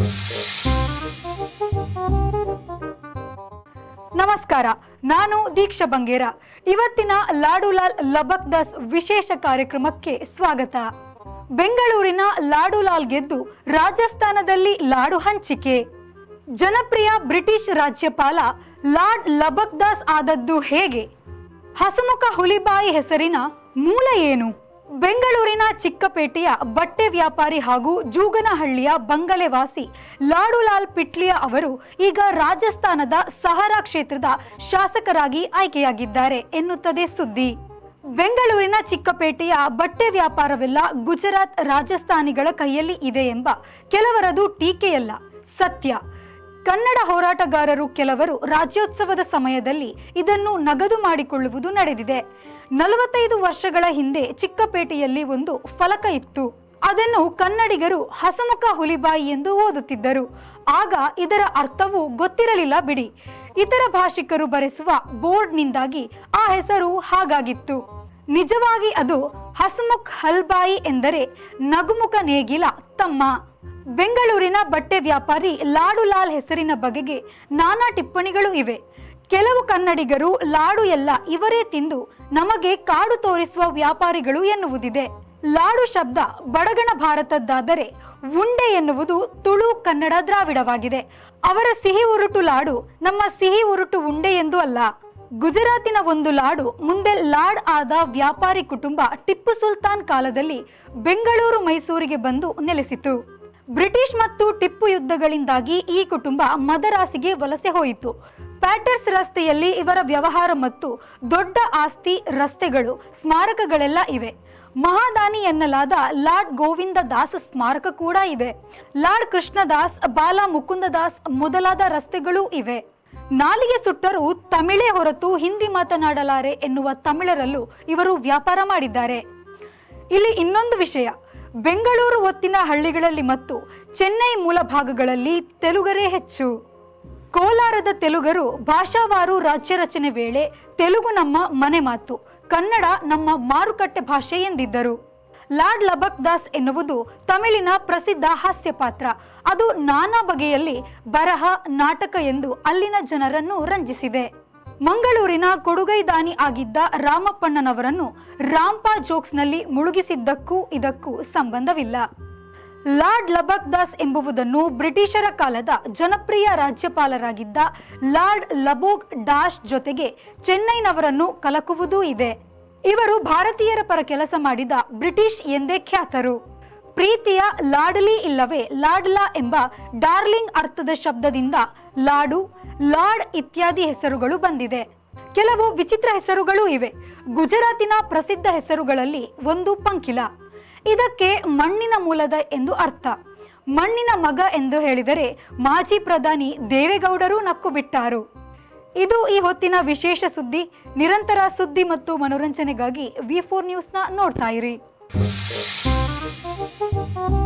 ನಮಸ್ಕಾರ ನಾನು ದೀಕ್ಷಾ ಬಂಗೇರ ಇವತ್ತಿನ ಲಾಡುಲಾಲ್ ಲಬಕ್ ದಾಸ್ ವಿಶೇಷ ಕಾರ್ಯಕ್ರಮಕ್ಕೆ ಸ್ವಾಗತ ಬೆಂಗಳೂರಿನ ಲಾಡುಲಾಲ್ ಗೆದ್ದು ರಾಜಸ್ಥಾನದಲ್ಲಿ ಲಾಡು ಹಂಚಿಕೆ ಜನಪ್ರಿಯ ಬ್ರಿಟಿಷ್ ರಾಜ್ಯಪಾಲ ಲಾರ್ಡ್ ಲಬಕ್ ದಾಸ್ ಆದದ್ದು ಹೇಗೆ ಹಸುಮುಖ ಹುಲಿಬಾಯಿ ಹೆಸರಿನ ಮೂಲ ಏನು ಬೆಂಗಳೂರಿನ ಚಿಕ್ಕಪೇಟೆಯ ಬಟ್ಟೆ ವ್ಯಾಪಾರಿ ಹಾಗೂ ಜೂಗನಹಳ್ಳಿಯ ಬಂಗಲೆವಾಸಿ ಲಾಡುಲಾಲ್ ಪಿಟ್ಲಿಯ ಅವರು ಈಗ ರಾಜಸ್ಥಾನದ ಸಹರಾ ಕ್ಷೇತ್ರದ ಶಾಸಕರಾಗಿ ಆಯ್ಕೆಯಾಗಿದ್ದಾರೆ ಎನ್ನುತ್ತದೆ ಸುದ್ದಿ ಬೆಂಗಳೂರಿನ ಚಿಕ್ಕಪೇಟೆಯ ಬಟ್ಟೆ ವ್ಯಾಪಾರವೆಲ್ಲ ಗುಜರಾತ್ ರಾಜಸ್ಥಾನಿಗಳ ಕೈಯಲ್ಲಿ ಇದೆ ಎಂಬ ಕೆಲವರದು ಟೀಕೆಯಲ್ಲ ಸತ್ಯ ಕನ್ನಡ ಹೋರಾಟಗಾರರು ಕೆಲವರು ರಾಜ್ಯೋತ್ಸವದ ಸಮಯದಲ್ಲಿ ಇದನ್ನು ನಗದು ಮಾಡಿಕೊಳ್ಳುವುದು ನಡೆದಿದೆ ನಲವತ್ತೈದು ವರ್ಷಗಳ ಹಿಂದೆ ಚಿಕ್ಕಪೇಟೆಯಲ್ಲಿ ಒಂದು ಫಲಕ ಇತ್ತು ಅದನ್ನು ಕನ್ನಡಿಗರು ಹಸಮುಖ ಹುಲಿಬಾಯಿ ಎಂದು ಓದುತ್ತಿದ್ದರು ಆಗ ಇದರ ಅರ್ಥವು ಗೊತ್ತಿರಲಿಲ್ಲ ಬಿಡಿ ಇತರ ಭಾಷಿಕರು ಬರೆಸುವ ಬೋರ್ಡ್ನಿಂದಾಗಿ ಆ ಹೆಸರು ಹಾಗಾಗಿತ್ತು ನಿಜವಾಗಿ ಅದು ಹಸಮುಖ್ ಹಲ್ಬಾಯಿ ಎಂದರೆ ನಗುಮುಖ ನೇಗಿಲ ತಮ್ಮ ಬೆಂಗಳೂರಿನ ಬಟ್ಟೆ ವ್ಯಾಪಾರಿ ಲಾಡುಲಾಲ್ ಹೆಸರಿನ ಬಗೆಗೆ ನಾನಾ ಟಿಪ್ಪಣಿಗಳು ಇವೆ ಕೆಲವು ಕನ್ನಡಿಗರು ಲಾಡು ಎಲ್ಲ ಇವರೇ ತಿಂದು ನಮಗೆ ಕಾಡು ತೋರಿಸುವ ವ್ಯಾಪಾರಿಗಳು ಎನ್ನುವುದಿದೆ ಲಾಡು ಶಬ್ದ ಬಡಗಣ ಭಾರತದ್ದಾದರೆ ಉಂಡೆ ಎನ್ನುವುದು ತುಳು ಕನ್ನಡ ದ್ರಾವಿಡವಾಗಿದೆ ಅವರ ಸಿಹಿ ಉರುಟು ಲಾಡು ನಮ್ಮ ಸಿಹಿ ಉರುಟು ಉಂಡೆ ಎಂದು ಅಲ್ಲ ಗುಜರಾತಿನ ಒಂದು ಲಾಡು ಮುಂದೆ ಲಾಡ್ ಆದ ವ್ಯಾಪಾರಿ ಕುಟುಂಬ ಟಿಪ್ಪು ಸುಲ್ತಾನ್ ಕಾಲದಲ್ಲಿ ಬೆಂಗಳೂರು ಮೈಸೂರಿಗೆ ಬಂದು ನೆಲೆಸಿತು ಬ್ರಿಟಿಷ್ ಮತ್ತು ಟಿಪ್ಪು ಯುದ್ಧಗಳಿಂದಾಗಿ ಈ ಕುಟುಂಬ ಮದರಾಸಿಗೆ ವಲಸೆ ಹೋಯಿತು ಪ್ಯಾಟರ್ಸ್ ರಸ್ತೆಯಲ್ಲಿ ಇವರ ವ್ಯವಹಾರ ಮತ್ತು ದೊಡ್ಡ ಆಸ್ತಿ ರಸ್ತೆಗಳು ಸ್ಮಾರಕಗಳೆಲ್ಲ ಇವೆ ಮಹಾದಾನಿ ಎನ್ನಲಾದ ಲಾರ್ಡ್ ಗೋವಿಂದ ದಾಸ್ ಸ್ಮಾರಕ ಕೂಡ ಇದೆ ಲಾರ್ಡ್ ಕೃಷ್ಣದಾಸ್ ಬಾಲ ಮುಕುಂದದಾಸ್ ಮೊದಲಾದ ರಸ್ತೆಗಳೂ ಇವೆ ನಾಲಿಗೆ ಸುಟ್ಟರೂ ತಮಿಳೇ ಹೊರತು ಹಿಂದಿ ಮಾತನಾಡಲಾರೆ ಎನ್ನುವ ತಮಿಳರಲ್ಲೂ ಇವರು ವ್ಯಾಪಾರ ಮಾಡಿದ್ದಾರೆ ಇಲ್ಲಿ ಇನ್ನೊಂದು ವಿಷಯ ಬೆಂಗಳೂರು ಒತ್ತಿನ ಹಳ್ಳಿಗಳಲ್ಲಿ ಮತ್ತು ಚೆನ್ನೈ ಮೂಲ ಭಾಗಗಳಲ್ಲಿ ತೆಲುಗರೇ ಹೆಚ್ಚು ಕೋಲಾರದ ತೆಲುಗರು ಭಾಷಾವಾರು ರಾಜ್ಯ ರಚನೆ ವೇಳೆ ತೆಲುಗು ನಮ್ಮ ಮನೆ ಮಾತು ಕನ್ನಡ ನಮ್ಮ ಮಾರುಕಟ್ಟೆ ಭಾಷೆ ಎಂದಿದ್ದರು ಲಾರ್ಡ್ ಲಬಕ್ ದಾಸ್ ಎನ್ನುವುದು ತಮಿಳಿನ ಪ್ರಸಿದ್ಧ ಹಾಸ್ಯ ಪಾತ್ರ ಅದು ನಾನಾ ಬಗೆಯಲ್ಲಿ ಬರಹ ನಾಟಕ ಎಂದು ಅಲ್ಲಿನ ಜನರನ್ನು ರಂಜಿಸಿದೆ ಮಂಗಳೂರಿನ ಕೊಡುಗೈದಾನಿ ಆಗಿದ್ದ ರಾಮಪ್ಪಣ್ಣನವರನ್ನು ರಾಂಪಾ ಜೋಕ್ಸ್ನಲ್ಲಿ ಮುಳುಗಿಸಿದ್ದಕ್ಕೂ ಇದಕ್ಕೂ ಸಂಬಂಧವಿಲ್ಲ ಲಾರ್ಡ್ ಲಬಕ್ ದಾಸ್ ಎಂಬುವುದನ್ನು ಬ್ರಿಟಿಷರ ಕಾಲದ ಜನಪ್ರಿಯ ರಾಜ್ಯಪಾಲರಾಗಿದ್ದ ಲಾರ್ಡ್ ಲಬೋಗ್ ಡಾಶ್ ಜೊತೆಗೆ ಚೆನ್ನೈನವರನ್ನು ಕಲಕುವುದೂ ಇದೆ ಇವರು ಭಾರತೀಯರ ಪರ ಕೆಲಸ ಮಾಡಿದ ಬ್ರಿಟಿಷ್ ಎಂದೇ ಖ್ಯಾತರು ಪ್ರೀತಿಯ ಲಾಡಲಿ ಇಲ್ಲವೇ ಲಾಡ್ಲಾ ಎಂಬ ಡಾರ್ಲಿಂಗ್ ಅರ್ಥದ ಶಬ್ದದಿಂದ ಲಾಡು ಲಾರ್ಡ್ ಇತ್ಯಾದಿ ಹೆಸರುಗಳು ಬಂದಿದೆ ಕೆಲವು ವಿಚಿತ್ರ ಹೆಸರುಗಳೂ ಇವೆ ಗುಜರಾತಿನ ಪ್ರಸಿದ್ಧ ಹೆಸರುಗಳಲ್ಲಿ ಒಂದು ಪಂಕಿಲ ಇದಕ್ಕೆ ಮಣ್ಣಿನ ಮೂಲದ ಎಂದು ಅರ್ಥ ಮಣ್ಣಿನ ಮಗ ಎಂದು ಹೇಳಿದರೆ ಮಾಜಿ ಪ್ರಧಾನಿ ದೇವೇಗೌಡರು ನಕ್ಕು ಬಿಟ್ಟಾರು ಇದು ಈ ಹೊತ್ತಿನ ವಿಶೇಷ ಸುದ್ದಿ ನಿರಂತರ ಸುದ್ದಿ ಮತ್ತು ಮನೋರಂಜನೆಗಾಗಿ ವಿ ಫೋರ್ ನ್ಯೂಸ್ನ ನೋಡ್ತಾ ಇರಿ